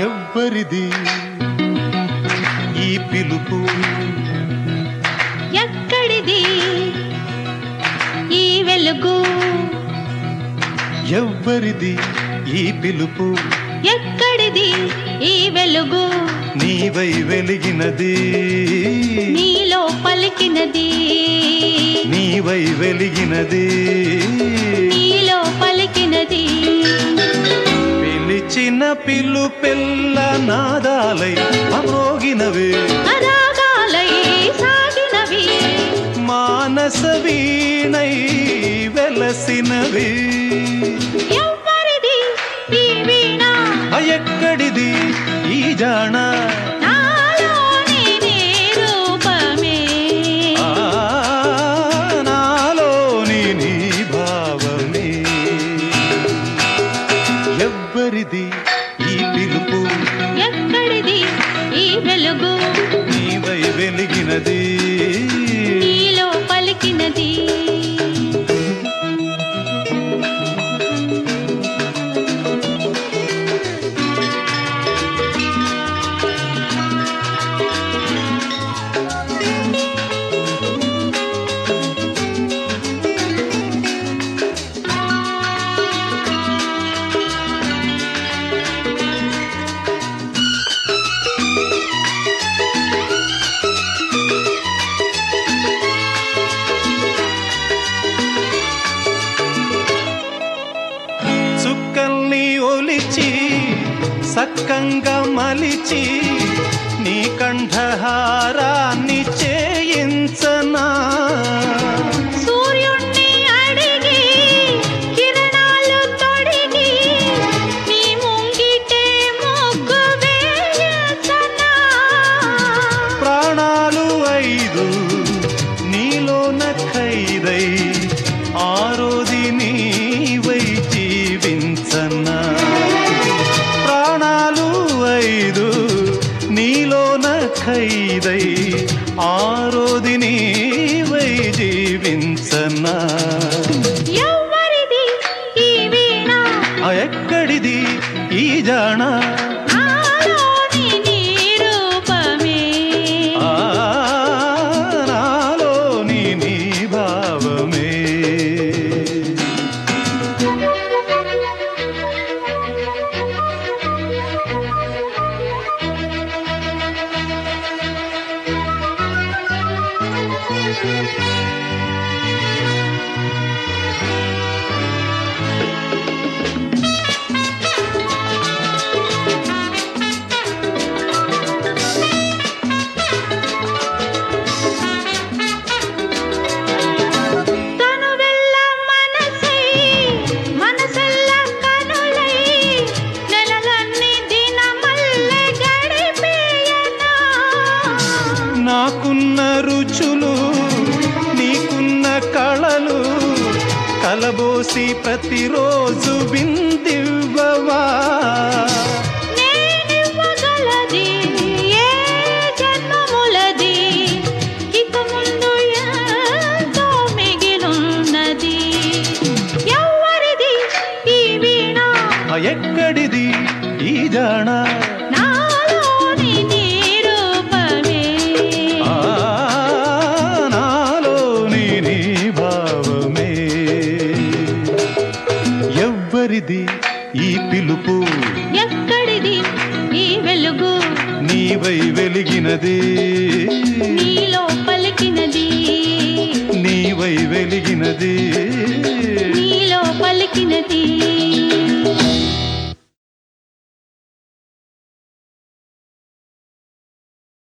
ఎవ్వరిది ఈ పిలుపు ఎక్కడిది ఈ వెలుగు ఎవ్వరిది ఈ పిలుపు ఎక్కడిది ఈ వెలుగు నీవై వెలిగినది నీలో పలికినది నీవై వెలిగినది నీలో పలికినది పిలిచిన పిలుపెల్ల నాదాలై అమోగినవే అరాగాలై సాగినవి మానస వీణై వెలసినవి ఎవ్వరిది ఈ వీణ ఎక్కడిది ఈ జాణ నాలోని నీ రూపమే ఆ, నాలోని నీ భావమే ఎవ్వరిది ఈ పిలుపు ఎక్కడిది ఈ వెలుగు నీవై వెలిగినది నీలో పలికినది చుక్కల్ని ఒలిచి సక్కంగా మలిచి నీ కంఠహారాన్ని చేయించనా సూర్యుణ్ణి అడిగి కిరణాలు తొడిగి నీ ముంగిటే మొగ్గు వేయచనా ప్రాణాలు ఐదు నీలోన ఖైదై ఆరోది నీవై జీవించనా ప్రాణాలు ఐదు నీలోన ఖైదై ఆరోది నీవై జీవించనా ఎవ్వరిది ఈ వీణ ఆ ఎక్కడిది ఈ జాణ నాలోని నీ రూపమే ఆ, నాలోని నీ భావమే కనువెల్ల మనసై మనసెల్ల కనులై నెలలన్నీ దినమల్లె గడిపేయనా నాకున్న రుచులు నీకున్న కళలు కలబోసి ప్రతిరోజు విందివ్వవా నేనివ్వగలది ఏ జన్మములది ఇక ముందు ఎంతో మిగిలున్నది ఎవ్వరిది ఈ వీణ ఆ ఎక్కడిది ఈ జాణ నాలోని నీ రూపమే ఆ, నాలోని నీ భావమే ఎవ్వరిది ఈ పిలుపు ఎక్కడిది ఈ వెలుగు నీవై వెలిగినది నీలో పలికినది నీవై వెలిగినది